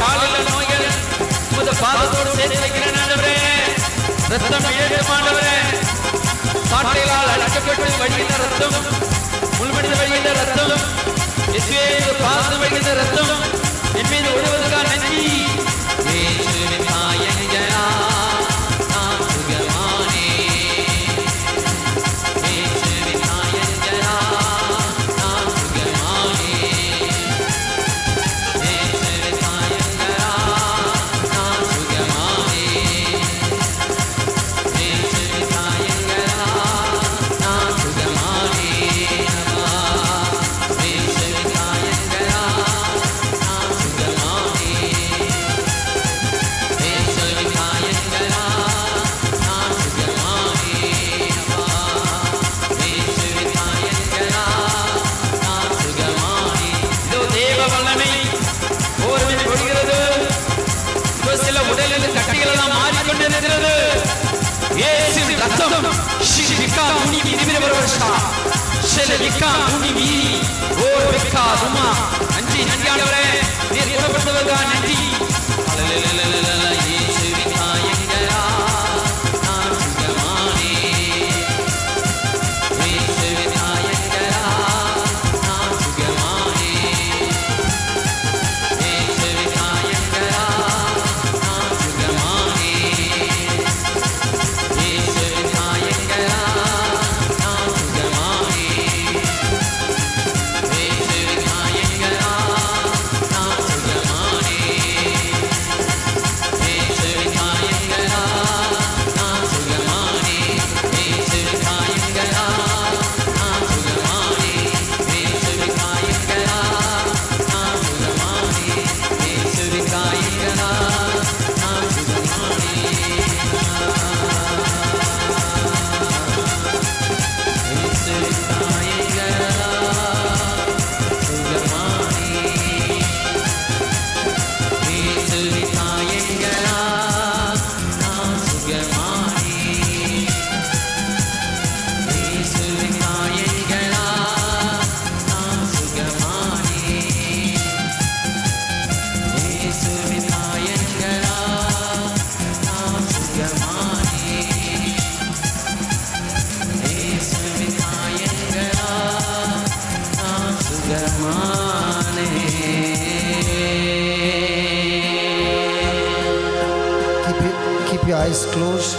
காலில் நோய்கள் உமது பாதத்தோடு சேர்த்து வைக்கிறேன் ஆண்டவரே ரத்தம் இழக்கும் ஆண்டவரே சாட்டைகளால் அடிக்கப்பட்டு வழிகின்ற ரத்தம் முள்மனித வழிகின்ற ரத்தம் இயேசுவே உமது பாதத்தில் வழிகின்ற ரத்தம் என் மீது விழுவதற்காக நன்றி இயேசுவின் காயங்களா நான் சுகமானே இயேசுவின் காயங்களா நான் சுகமானே இயேசுவின் காயங்களா நான் சுகமானே இயேசுவின் காயங்களா நான் சுகமானே அப்பா இயேசுவின் காயங்களா நான் சுகமானே இயேசுவின் காயங்களா நான் சுகமானே அப்பா இயேசுவின் காயங்களா நான் சுகமானே இதோ தேவ வல்லமை ஓர்வில் கொள்கிறது இதோ சில உடலில் கட்டிகள் எல்லாம் மாறிக்கொண்டிருக்கிறது இயேசுவின் ரத்தம் ஷிபிகா முனி விதிவிர வருஷா ஷெலபிகா முனி வி ஓர் பிகா துமா நன்றி நன்றி ஆண்டவரே நீர் குணப்படுத்துவதற்காக நன்றி அல்லேலூயா இயேசுவின் காயங்களா நான் சுகமானே இயேசுவின் காயங்களா நான் சுகமானே இயேசுவின் காயங்களா நான் சுகமானே இயேசுவின் காயங்களா நான் சுகமானே இயேசுவின் காயங்களா நான் சுகமானே இயேசுவின் காயங்களா நான் சுகமானே இயேசுவின் காயங்களா நான் சுகமானே இயேசுவின் காயங்களா நான் சுகமானே இயேசுவின் காயங்களா நான் இயேசுவின் காயங்களா சுகமானே இயேசுவின் காயங்களா நான் சுகமானே இயேசுவின் காயங்களா நான் சுகமானே இயேசுவின் காயங்களா நான் சுகமானே இயேசுவின் காயங்களா நான் சுகமானே Keep, your- keep your eyes closed.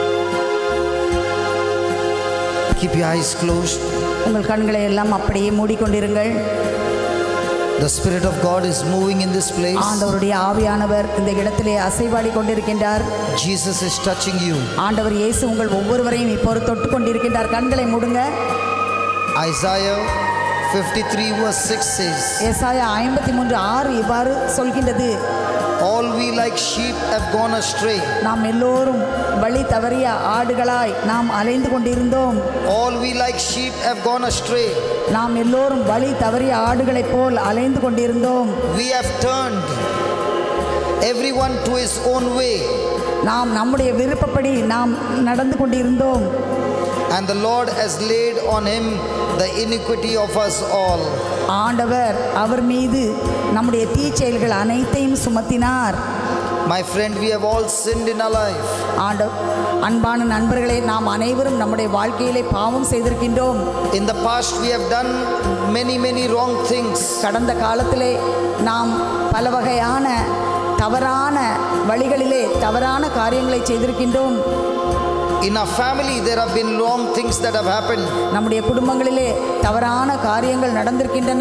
Keep your eyes closed. உங்கள் கண்களை எல்லாம் அப்படியே மூடிக்கொண்டிருங்கள் The Spirit of God is moving in this place. ஆண்டவருடைய ஆவியானவர் இந்த இடத்திலே அசைவாடி கொண்டிருக்கின்றார் Jesus is touching you. ஆண்டவர் இயேசு உங்கள் ஒவ்வொருவரையும் இப்போது தொட்டு கொண்டிருக்கின்றார் கண்களை மூடுங்க Isaiah 53 verse 6 says, ஏசாயா ஐம்பத்தி மூன்று ஆறு இவ்வாறு சொல்கின்றது All we like sheep have gone astray. நாம் எல்லோரும் வழி தவறிய ஆடுகளாய் நாம் அலைந்து கொண்டிருந்தோம் All we like sheep have gone astray. நாம் எல்லோரும் வழி தவறிய ஆடுகளைப் போல் அலைந்து கொண்டிருந்தோம் We have turned everyone to his own way. நாம் நம்முடைய விருப்பப்படி நாம் நடந்து கொண்டிருந்தோம் And the Lord has laid on him the iniquity of us all. ஆண்டவர் அவர் மீது நம்முடைய தீச்செயல்கள் அனைத்தையும் சுமத்தினார் My friend, we have all sinned in our life. ஆண்ட அன்பான நண்பர்களே நாம் அனைவரும் நம்முடைய வாழ்க்கையிலே பாவம் செய்திருக்கின்றோம் In the past, we have done many, many wrong things. கடந்த காலத்திலே நாம் பல வகையான தவறான வழிகளிலே தவறான காரியங்களை செய்திருக்கின்றோம் In our family, there have been wrong things that have happened. நம்முடைய குடும்பங்களிலே தவறான காரியங்கள் நடந்திருக்கின்றன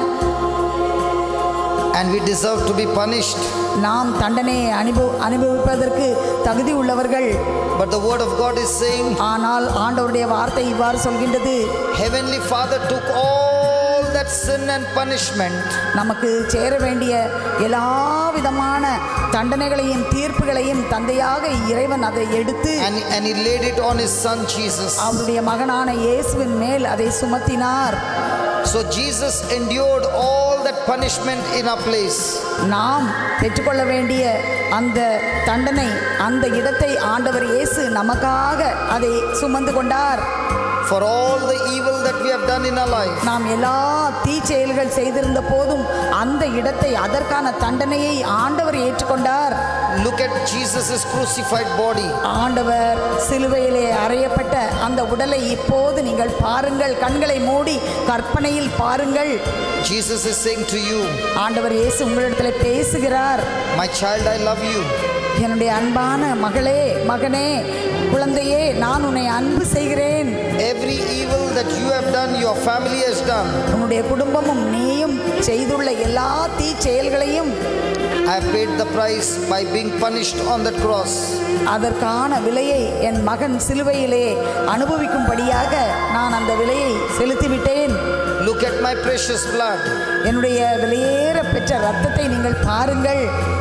and we deserve to be punished. நாம் தண்டனையை அனுபவ அனுபவிப்பதற்கு தகுதி உள்ளவர்கள் But the word of God is saying, ஆனால் ஆண்டவருடைய வார்த்தை இவ்வாறு சொல்கின்றது Heavenly Father took all that sin and punishment நமக்கு சேர வேண்டிய எல்லா விதமான தண்டனைகளையும் தீர்ப்புகளையும் தந்தையாக இறைவன் அதை எடுத்து and, and He laid it on His Son Jesus. அவருடைய மகனான இயேசுவின் மேல் அதை சுமத்தினார் So Jesus endured all that punishment in our place. நாம் பெற்றுக்கொள்ள வேண்டிய அந்த தண்டனை அந்த இடத்தை ஆண்டவர் இயேசு நமக்காக அதை சுமந்து கொண்டார் for all the evil that we have done in our life. நாம் எல்லா தீச்செயல்கள் செய்திருந்த போதும் அந்த இடத்தை அதற்கான தண்டனையை ஆண்டவர் ஏற்றுக்கொண்டார் Look at Jesus' crucified body. ஆண்டவர் சிலுவையிலே அறையப்பட்ட அந்த உடலை இப்போது நீங்கள் பாருங்கள் கண்களை மூடி கற்பனையில் பாருங்கள் Jesus is saying to you, ஆண்டவர் இயேசு உங்களிடத்தில் பேசுகிறார் My child, I love you. என்னுடைய அன்பான மகளே மகனே குழந்தையே நான் உன்னை அன்பு செய்கிறேன் Every evil that you have done, your family has done. உன்னுடைய குடும்பமும் நீயும் செய்துள்ள எல்லா தீ செயல்களையும் I have paid the price by being punished on that cross. அதற்கான விலையை என் மகன் சிலுவையிலே அனுபவிக்கும்படியாக நான் அந்த விலையை செலுத்திவிட்டேன் Look at my precious blood. என்னுடைய விலையேற பெற்ற ரத்தத்தை நீங்கள் பாருங்கள்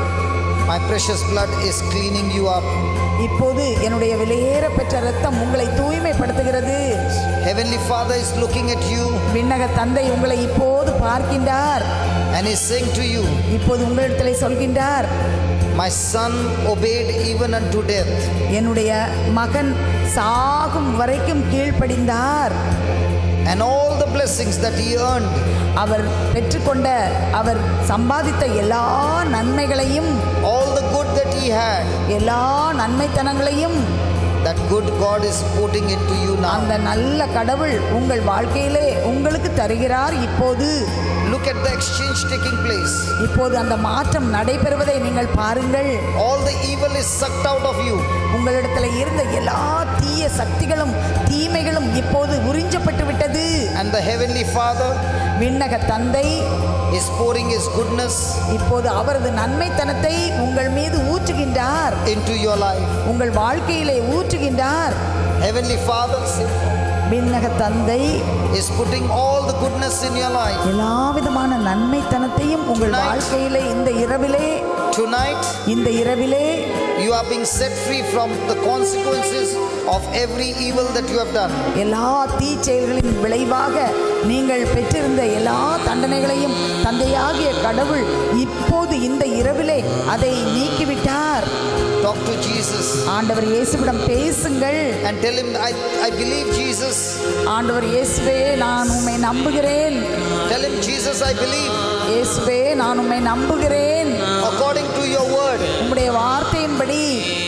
My precious blood is cleaning you up. இப்போது என்னுடைய விலையேற பெற்ற ரத்தம் உங்களை தூய்மைப்படுத்துகிறது Heavenly Father is looking at you விண்ணக தந்தை உங்களை இப்போது பார்க்கின்றார் and is saying to you, இப்போது உங்களிடத்தில் சொல்கின்றார் My son obeyed even unto death. என்னுடைய மகன் சாகும் வரைக்கும் கீழ்ப்படிந்தார் And all the blessings that he earned, அவர் பெற்றுக்கொண்ட அவர் சம்பாதித்த எல்லா நன்மைகளையும் all the good that he had, எல்லா நன்மைத்தனங்களையும் that good God is putting it to you now. அந்த நல்ல கடவுள் உங்கள் வாழ்க்கையிலே உங்களுக்கு தருகிறார் இப்போது Look at the exchange taking place. இப்போது அந்த மாற்றம் நடைபெறுவதை நீங்கள் பாருங்கள் All the evil is sucked out of you. உங்களிடத்தில் இருந்த எல்லா தீய சக்திகளும் தீமைகளும் இப்போது உறிஞ்சப்பட்டு விட்டது And the Heavenly Father விண்ணக தந்தை is pouring his goodness இப்போது அவரது நன்மைத்தனத்தை உங்கள் மீது ஊற்றுகின்றார் into your life. உங்கள் வாழ்க்கையிலே ஊற்றுகின்றார் Heavenly Father விண்ணக தந்தை is putting all the goodness in your life. எல்லா விதமான நன்மைத்தனத்தையும் உங்கள் Tonight. வாழ்க்கையிலே இந்த இரவிலே Tonight, இந்த இரவிலே you are being set free from the consequences of every evil that you have done. எல்லா தீச்செயல்களின் விளைவாக நீங்கள் பெற்றிருந்த எல்லா தண்டனைகளையும் தந்தையாகிய கடவுள் இப்போது இந்த இரவிலே அதை நீக்கிவிட்டார் Talk to Jesus ஆண்டவர் இயேசுவிடம் பேசுங்கள் and tell him, I, I believe Jesus. ஆண்டவர் இயேசுவே நான் உம்மை நம்புகிறேன் Tell him, Jesus, I believe. இயேசுவே நான் உம்மை நம்புகிறேன் According to your word, உம்முடைய வார்த்தையின்படி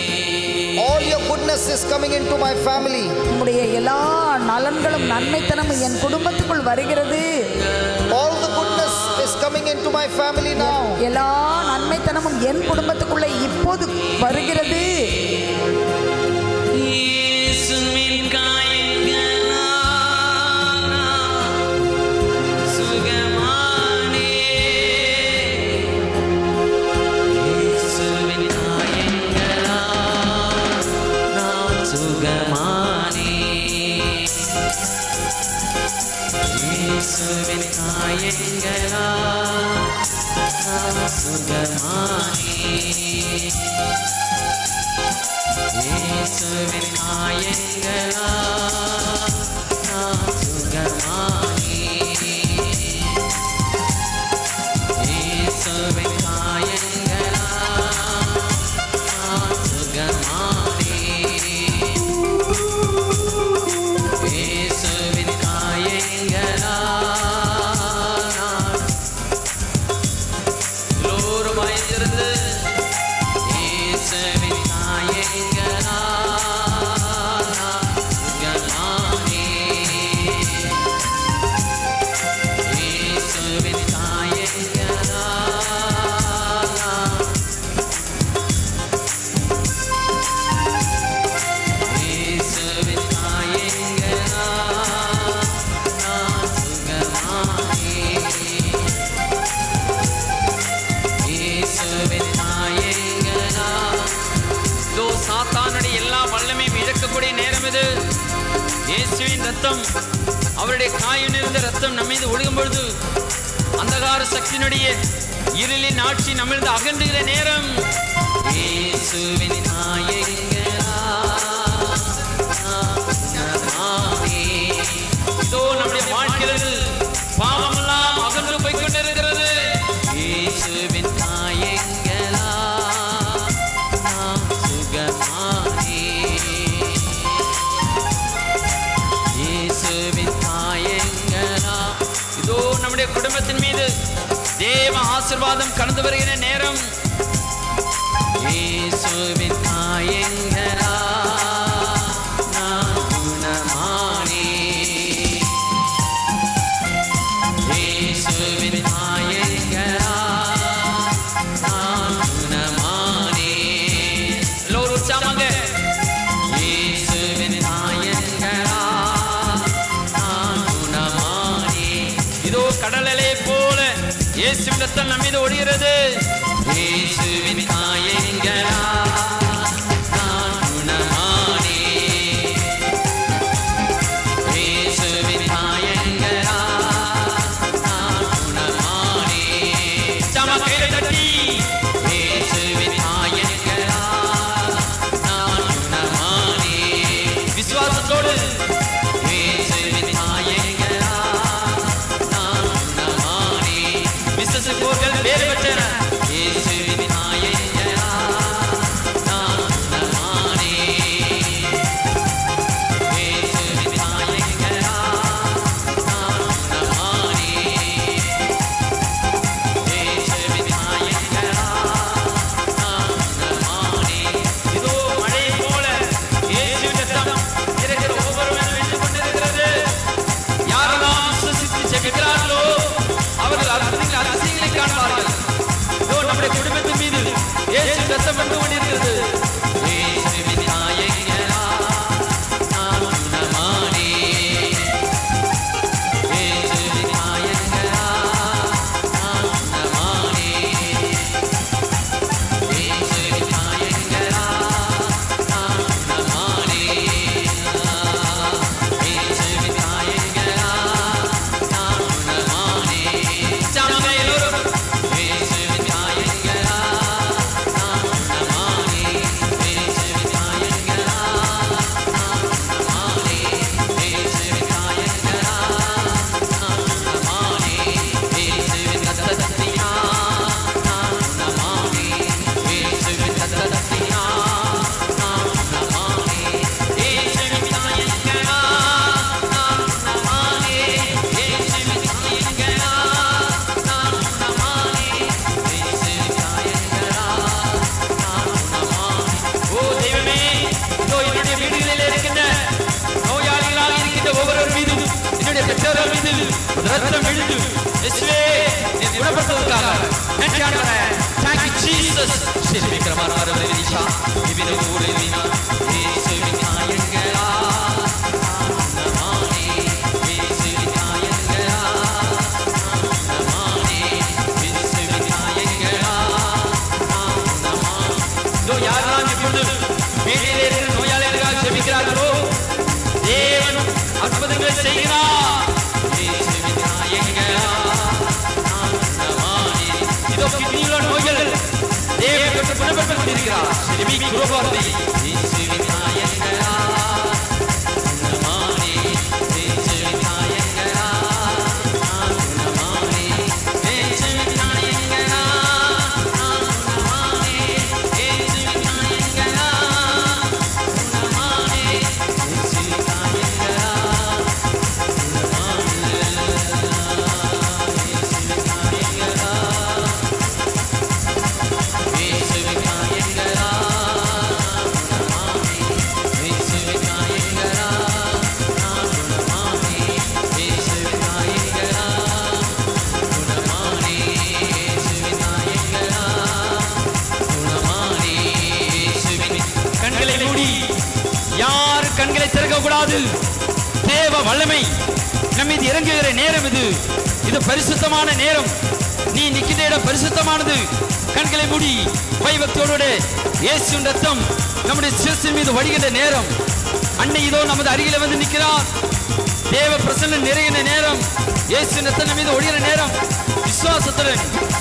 all your goodness is coming into my family. உம்முடைய எல்லா நலன்களும் நன்மைத்தனமும் என் குடும்பத்துக்குள் வருகிறது All the goodness is coming into my family now. எல்லா நன்மைத்தனமும் என் குடும்பத்துக்குள்ளே இப்போது வருகிறது இயேசுவின் காயங்களால் நான் சுகமானேன். இயேசுவின் காயங்களால் நான் சுகமானேன். இயேசுவின் காயங்களால் நான் சுகமானேன். இயேசுவின் காயங்களால் நான் சுகமானேன். இயேசுவின் காயங்களால் நான் சுகமானேன். இயேசுவின் காயங்களால் நான் எல்லோரும் வாய்ந்திருந்து இயேசுவின் காயங்களால் நான் சுகமானேன். இயேசுவின் காயங்களால் நான் இயேசுவின் காயங்களால் நான் சுகமானேன். இயேசுவின் காயங்களால் இதோ சாத்தானுடைய எல்லா வல்லமையும் இழக்கக்கூடிய நேரம் இது இயேசுவின் ரத்தம் அவருடைய காயம் இருந்த ரத்தம் நம்ம மீது ஒழுகும் பொழுது அந்தகார சக்தியினுடைய இருளின் ஆட்சி நம்மிருந்து அகன்றுகிற நேரம் இயேசுவின் காயங்களால் நான் சுகமானேன். இதோ நம்முடைய வாழ்க்கையில் பாவமெல்லாம் அகன்று போய் கொண்டிருக்கிறது இயேசுவின் காயங்களால் நான் சுகமானேன். குடும்பத்தின் மீது தேவ ஆசீர்வாதம் கடந்து வருகிற நேரம் இயேசுவின் காயங்களா நான் குணமானே இயேசுவின் காயங்களா நான் குணமானே எல்லோரும் உற்சாகமாக இயேசுவின் காயங்களா நான் குணமானே இதோ கடல் அலை போல இயேசுவின் ரத்தம் நம் மீது ஒடுகிறது இயேசுவின் காயங்களா நான் குணமானே இயேசுவின் காயங்களா நான் குணமானே உற்சாகமாக கையில தட்டி இயேசுவின் காயங்களா நான் குணமானே விசுவாசத்தோடு இயேசுவின் காயங்களா நான் குணமானே விசுவாசிப்போர்கள் வேறு பெற்றன இயேசுவின் காயங்களா நான் குணமானே இயேசுவின் காயங்களா நான் குணமானே இயேசுவின் காயங்களா நான் குணமானே இதோ மழை போல இயேசுவின் ரத்தம் இருக்கிற ஒவ்வொருவரும் வைத்துக் கொண்டிருக்கிறது யாரெல்லாம் விசுவசித்து ஜெபிக்கிறார்களோ அவர்கள் அற்புதங்கள் அதிசயங்களை காண்பார்கள் இதோ நம்முடைய குடும்பத்தின் மீது இயேசுவின் ரத்தம் வந்து கொண்டிருக்கிறது இயேசுவின் காயங்களா நான் குணமானே இயேசுவின் காயங்களா நான் குணமானே இயேசுவின் காயங்களா நான் குணமானே இயேசுவின் காயங்களா நான் குணமானே உற்சாகமாக எல்லோரும் இயேசுவின் காயங்களா நான் குணமானே இயேசுவின் காயங்களா நான் குணமானே இயேசுவின் காயங்களா நான் குணமானே இயேசுவின் ரத்தத்தினா நான் குணமானே இயேசுவின் ரத்தத்தினா நான் குணமானே இயேசுவின் காயங்களா நான் குணமானே இயேசுவின் காயங்களா நான் குணமானே இயேசுவின் காயங்களா நான் குணமானே ஓ தெய்வமே இதோ என்னுடைய வீடுகளில் இருக்கின்ற நோயாளிகளாக இருக்கின்ற ஒவ்வொருவர் மீதும் என்னுடைய பெற்றோர்கள் மீது உமது ரத்தம் விழுந்து இயேசுவே என்னை குணப்படுத்துவதற்காக நன்றி ஆண்டவரே thank you jesus சிறுமிக்கிறமானாரவரை விதிஷா இவின ஊரினா இயேசுவின் காயங்களா நான் குணமானே இயேசுவின் காயங்களா நான் குணமானே இயேசுவின் காயங்களா நான் குணமானே இதோ யாரெல்லாம் இப்பொழுது வீட்டிலே இருக்கிற நோயாளிகளுக்காக ஜெபிக்கிறார்களோ தேவன் அற்புதங்களை செய்கிறார் இயேசுவின் காயங்களா நான் குணமானே இதோ கிட்னியில நோய்கள் தேவன் தொட்டு குணப்படுத்திக் கொண்டிருக்கிறார் சிறுமி குருபார்த்தி இயேசுவின் காயங்களா குணமானே இயேசுவின் காயங்களா நான் குணமானே இயேசுவின் காயங்களா நான் குணமானே இயேசுவின் காயங்களா குணமானே இயேசுவின் காயங்களா இயேசுவின் காயங்களா குணமானே இயேசுவின் காயங்களா நான் குணமானே இயேசுவின் காயங்களா குணமானே இயேசுவின் காயங்களா குணமானே இயேசுவின் கண்களை மூடி யார் கண்களை திறக்க கூடாது தேவ வல்லமை நம்ம இது இறங்குகிற நேரம் இது இது பரிசுத்தமான நேரம் நீ நிக்கிற இடம் பரிசுத்தமானது கண்களை மூடி பயபக்தியோடு இயேசுவின் ரத்தம் நம்முடைய சிரசின் மீது வடிகின்ற நேரம் அன்னை இதோ நமது அருகில வந்து நிற்கிறார் தேவ பிரசன்னம் நிறைகிற நேரம் இயேசுவின் ரத்தம் நம்ம மீது ஒடுகிற நேரம் விசுவாசத்துடன்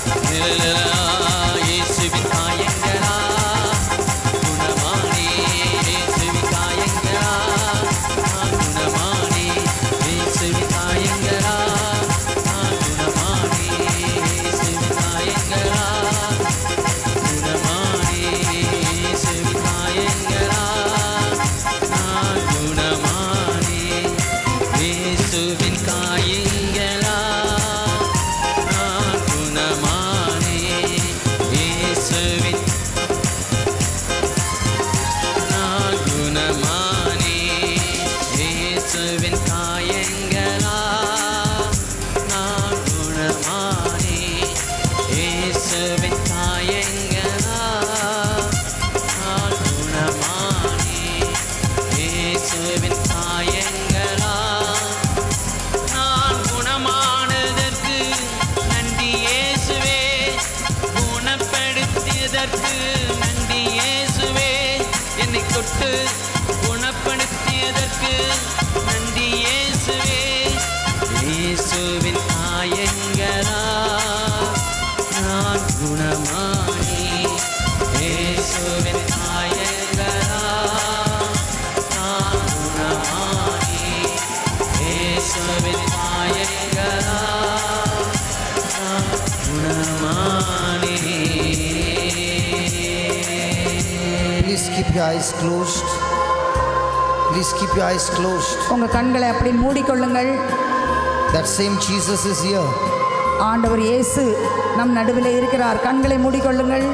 இயேசுவின் காயங்களா குணமானே இயேசுவின் காயங்களா நான் குணமானே இயேசுவின் காயங்களா நான் குணமானே இயேசுவின் காயங்களா குணமானே இயேசுவின் காயங்களா நான் குணமானே இயேசுவின் காயங்களா உமக்கு நன்றி இயேசுவே இயேசுவின் காயங்களா நான் குணமானே இயேசுவின் காயங்களா நான் குணமானே இயேசுவின் காயங்களா நான் குணமானே Please keep your eyes closed. Please keep your eyes closed. உங்கள் கண்களை அப்படி மூடிக்கொள்ளுங்கள் That same Jesus is here. ஆண்டவர் இயேசு நம் நடுவில் இருக்கிறார் கண்களை மூடிக்கொள்ளுங்கள்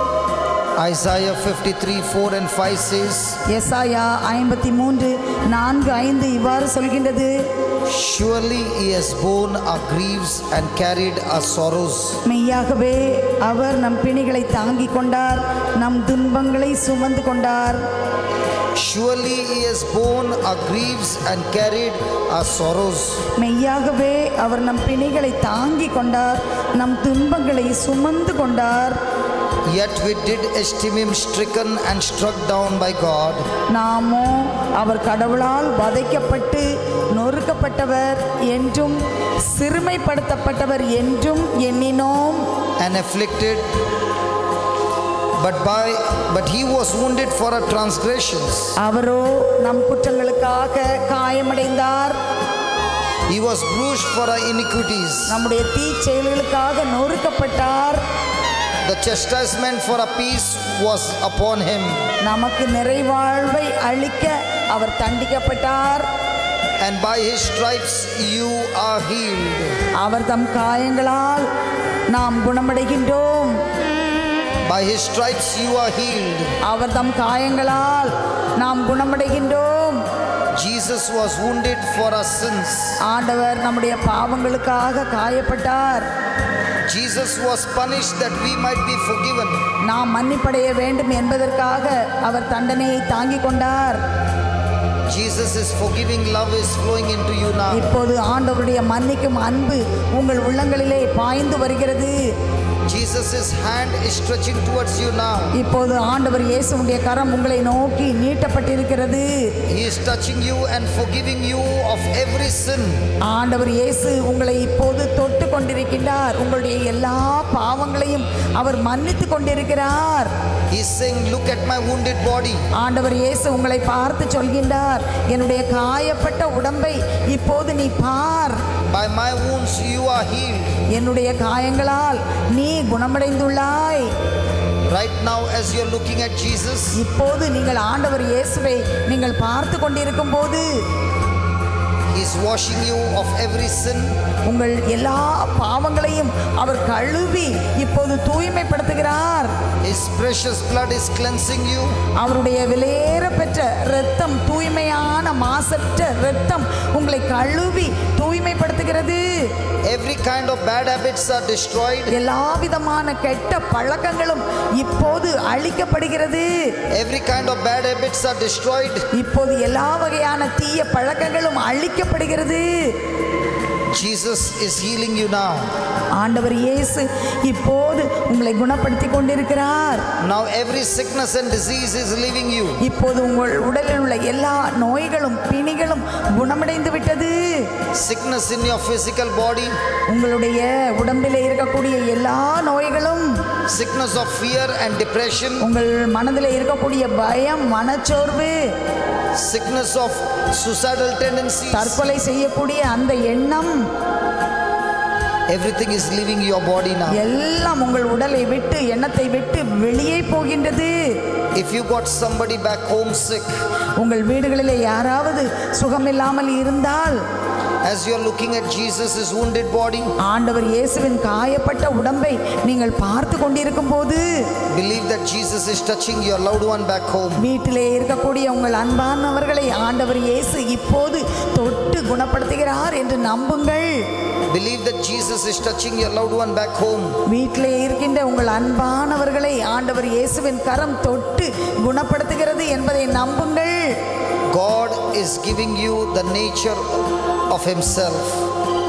Isaiah 53 4 and 5 says, எஸ்ஆயா ஐம்பத்தி மூன்று நான்கு ஐந்து இவ்வாறு சொல்கின்றது Surely he has borne our griefs and carried our sorrows. மெய்யாகவே அவர் நம் பிணிகளை தாங்கிக் கொண்டார் நம் துன்பங்களை சுமந்து கொண்டார் Surely he has borne our griefs and carried our sorrows. மெய்யாகவே அவர் நம் பிணிகளை தாங்கிக் கொண்டார் நம் துன்பங்களை சுமந்து கொண்டார் Yet we did esteem him stricken and struck down by God, நாமோ அவர் கடவுளால் வதைக்கப்பட்டு நொறுக்கப்பட்டவர் என்றும் சிறுமைப்படுத்தப்பட்டவர் என்றும் எண்ணினோம் and afflicted. But by but he was wounded for our transgressions. அவரோ நம் குற்றங்களுக்காக காயமடைந்தார் He was bruised for our iniquities. நம்முடைய தீச்செயல்களுக்காக நொறுக்கப்பட்டார் The chastisement for our peace was upon him, நமக்கு நிறைவாழ்வை அளிக்க அவர் தண்டிக்கப்பட்டார் and by his stripes you are healed. அவர் தம் காயங்களால் நாம் குணமடைகின்றோம் By his stripes you are healed. அவர் தம் காயங்களால் நாம் குணமடைகின்றோம் Jesus was wounded for our sins. ஆண்டவர் நம்முடைய பாவங்களுக்காக காயப்பட்டார் Jesus was punished that we might be forgiven. நாம் மன்னிப்படைய வேண்டும் என்பதற்காக அவர் தண்டனையை தாங்கிக் கொண்டார் Jesus is forgiving love is flowing into you now. இப்போது ஆண்டவருடைய மன்னிக்கும் அன்பு உங்கள் உள்ளங்களிலே பாய்ந்து வருகிறது Jesus' hand is stretching towards you now. இப்போது ஆண்டவர் இயேசுவுடைய கரம் உங்களை நோக்கி நீட்டப்பட்டிருக்கிறது He is touching you and forgiving you of every sin. ஆண்டவர் இயேசு உங்களை இப்போது தொட்டு கொண்டிருக்கின்றார் உங்களுடைய எல்லா பாவங்களையும் அவர் மன்னித்து கொண்டிருக்கிறார் He is saying, Look at my wounded body. ஆண்டவர் இயேசு உங்களை பார்த்து சொல்கின்றார் என்னுடைய காயப்பட்ட உடம்பை இப்போது நீ பார் By my wounds you are healed. என்னுடைய காயங்களால் நீ குணமடைந்துள்ளாய் Right now, as you're looking at Jesus, இப்போது நீங்கள் ஆண்டவர் இயேசுவை நீங்கள் பார்த்து கொண்டிருக்கும் போது He's washing you of every sin. உங்கள் எல்லா பாவங்களையும் அவர் கழுவி இப்போது தூய்மைப்படுத்துகிறார் His precious blood is cleansing you. அவருடைய விலையேற பெற்ற இரத்தம் தூய்மையான மாசற்ற இரத்தம் உங்களை கழுவி தூய்மைப்படுத்துகிறது Every kind of bad habits are destroyed. எல்லா விதமான கெட்ட பழக்கங்களும் இப்போது அழிக்கப்படுகிறது Every kind of bad habits are destroyed. இப்போது எல்லா வகையான தீய பழக்கங்களும் அழிக்கப்படுகிறது Jesus is healing you now. ஆண்டவர் இயேசு இப்போது உங்களை குணப்படுத்தி கொண்டிருக்கிறார் Now, every sickness and disease is leaving you. இப்போது உங்கள் உடலில் உள்ள எல்லா நோய்களும் பிணிகளும் குணமடைந்து விட்டது Sickness in your physical body, உங்களுடைய உடம்பிலே இருக்கக்கூடிய எல்லா நோய்களும் sickness of fear and depression, உங்கள் மனதில் இருக்கக்கூடிய பயம் மனச்சோர்வு sickness of suicidal tendencies, தற்கொலை செய்யக்கூடிய அந்த எண்ணம் everything is leaving your body now. எல்லாம் உங்கள் உடலை விட்டு எண்ணத்தை விட்டு வெளியே போகின்றது If you got somebody back home sick, உங்கள் வீடுகளிலே யாராவது சுகமில்லாமல் இருந்தால் as you're looking at Jesus' wounded body, ஆண்டவர் இயேசுவின் காயப்பட்ட உடம்பை நீங்கள் பார்த்து கொண்டிருக்கும் போது believe that Jesus is touching your loved one back home. வீட்டிலே இருக்கக்கூடிய உங்கள் அன்பானவர்களை ஆண்டவர் இயேசு இப்போது தொட்டு குணப்படுத்துகிறார் என்று நம்புங்கள் Believe that Jesus is touching your loved one back home. வீட்டிலே இருக்கின்ற உங்கள் அன்பானவர்களை ஆண்டவர் இயேசுவின் கரம் தொட்டு குணப்படுத்துகிறது என்பதை நம்புங்கள் God is giving you the nature of Himself.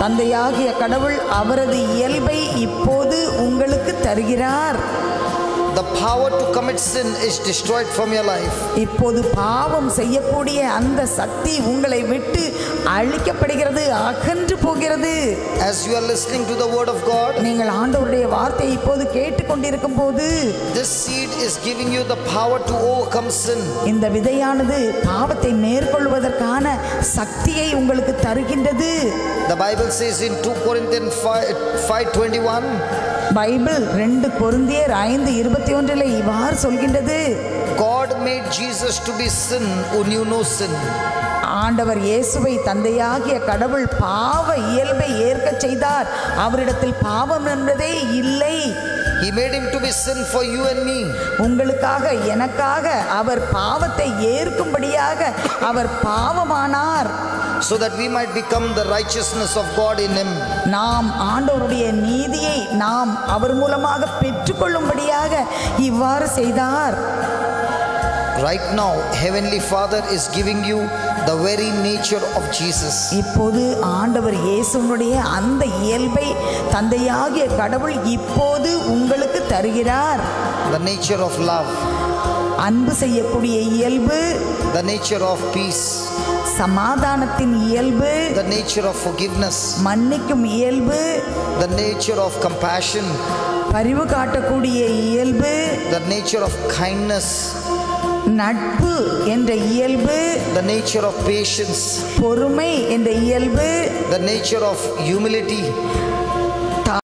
தந்தையாகிய கடவுள் அவரது இயல்பை இப்போது உங்களுக்கு தருகிறார் the power to commit sin is destroyed from your life. இப்போது பாவம் செய்யக்கூடிய அந்த சக்தி உங்களை விட்டு அழிக்கப்படுகிறது அகன்று போகிறது As you are listening to the word of God, நீங்கள் ஆண்டவருடைய வார்த்தையை இப்போது கேட்டுக்கொண்டிருக்கும் போது this seed is giving you the power to overcome sin. இந்த விதையானது பாவத்தை மேற்கொள்வதற்கான சக்தியை உங்களுக்கு தருகின்றது The Bible says in 2 Corinthians 5, 5:21, Bible ரெண்டு கொருந்தியர் ஐந்து இருபத்தி ஒன்றில் இவ்வாறு சொல்கின்றது God made Jesus to be sin who knew no sin. ஆண்டவர் இயேசுவை தந்தையாகிய கடவுள் பாவ இயல்பை ஏற்கச் செய்தார் அவரிடத்தில் பாவம் என்பதே இல்லை He made him to be sin for you and me. உங்களுக்காக எனக்காக அவர் பாவத்தை ஏற்கும்படியாக அவர் பாவமானார் so that we might become the righteousness of God in him. நாம் ஆண்டவருடைய நீதியை நாம் அவர் மூலமாக பெற்றுக்கொள்ளும்படியாக இவ்வாறு செய்தார் Right now, Heavenly Father is giving you the very nature of Jesus. இப்போது ஆண்டவர் இயேசுனுடைய அந்த இயல்பை தந்தையாகிய கடவுள் இப்போது உங்களுக்கு தருகிறார் The nature of love, அன்பு செய்யக்கூடிய இயல்பு the nature of peace, சமாதானத்தின் இயல்பு the nature of forgiveness, மன்னிக்கும் இயல்பு the nature of compassion, பரிவு காட்டக்கூடிய இயல்பு the nature of kindness, நட்பு என்ற இயல்பு the nature of patience, பொறுமை என்ற இயல்பு the nature of humility,